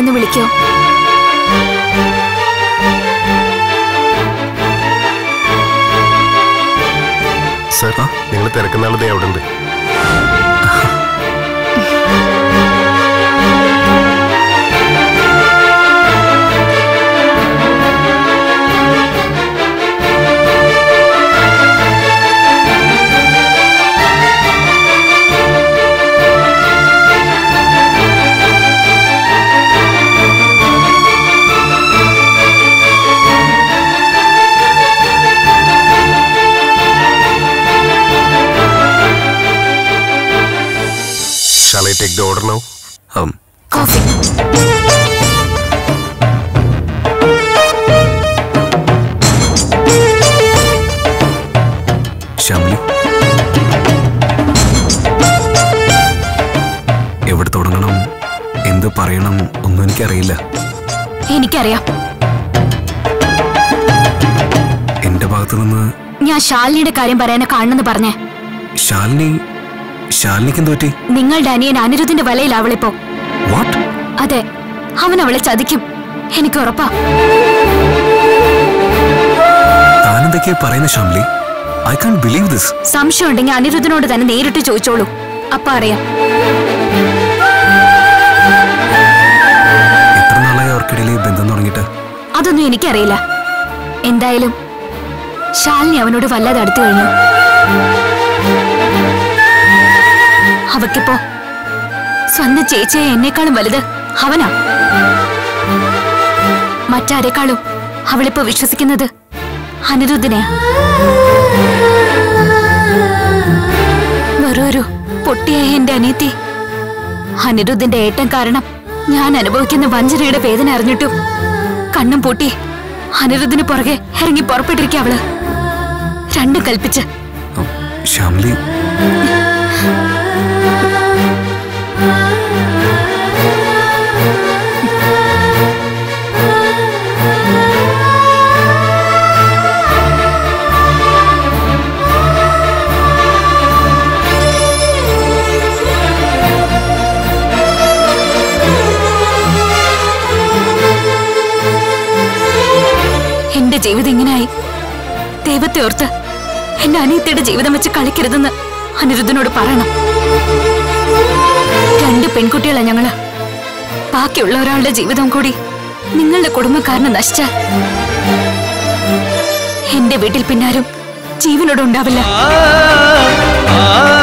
ഒന്ന് വിളിക്കോ സർ നിങ്ങൾ തിരക്കുന്ന ആളത് അവിടെ ഉണ്ട് Shall I take the order now? ഉം, കോഫി ശ്യാമിലി എവിടെ തുടങ്ങണം എന്ത് പറയണം ഒന്നും എനിക്കറിയില്ല എനിക്കറിയാം എന്റെ ഭാഗത്തു നിന്ന് ഞാൻ ശാലിനിയുടെ കാര്യം പറയാനെ കാണണമെന്ന് പറഞ്ഞേ ശാലിനി ശാലിനിക്ക് എന്ത് പറ്റി നിങ്ങളുടെ അനിയൻ അനിരുദ്ധിന്റെ വലയിൽ അവളിപ്പോ വാട്ട് അതെ അവൻ അവളെ ചതിക്കും എനിക്ക് ഉറപ്പാ താനെന്തൊക്കെയാ പറയുന്ന Shyamili I can't believe this സംശയം ഉണ്ടെങ്കിൽ അനിരുദ്ധനോട് തന്നെ നേരിട്ട് ചോദിച്ചോളൂ അപ്പ അറിയാം എത്ര നാളായി അവർക്കിടയിൽ ഈ ബന്ധം തുടങ്ങിയിട്ട് അതൊന്നും എനിക്കറിയില്ല എന്തായാലും ശാലിനി അവനോട് വല്ലാതെ അടുത്തു കഴിഞ്ഞു അവക്കിപ്പോ സ്വന്തം ചേച്ചിയെ എന്നെക്കാളും വലുത് അവനാ മറ്റാരെക്കാളും അവളിപ്പോ വിശ്വസിക്കുന്നത് അനിരുദ്ധിനെയാ വെറൊരു പൊട്ടിയായ എന്റെ അനിയത്തി അനിരുദ്ധിന്റെ ഏട്ടം കാരണം ഞാൻ അനുഭവിക്കുന്ന വഞ്ചനയുടെ വേദന അറിഞ്ഞിട്ടും കണ്ണും പൂട്ടി അനിരുദ്ധിന് പുറകെ ഇറങ്ങി പുറപ്പെട്ടിരിക്കുക അവള് രണ്ടും കൽപ്പിച്ച് ഉം, ശ്യാമിലി എന്റെ ജീവിതം ഇങ്ങനായി ദൈവത്തെ ഓർത്ത് എന്റെ അനിയത്തിയുടെ ജീവിതം വെച്ച് കളിക്കരുതെന്ന് അനിരുദ്ധനോട് പറയണം രണ്ട് പെൺകുട്ടികളാ ഞങ്ങള് ബാക്കിയുള്ള ഒരാളുടെ ജീവിതം കൂടി നിങ്ങളുടെ കുടുംബക്കാരന് നശിച്ച എന്റെ വീട്ടിൽ പിന്നാരും ജീവനോട് ഉണ്ടാവില്ല ആ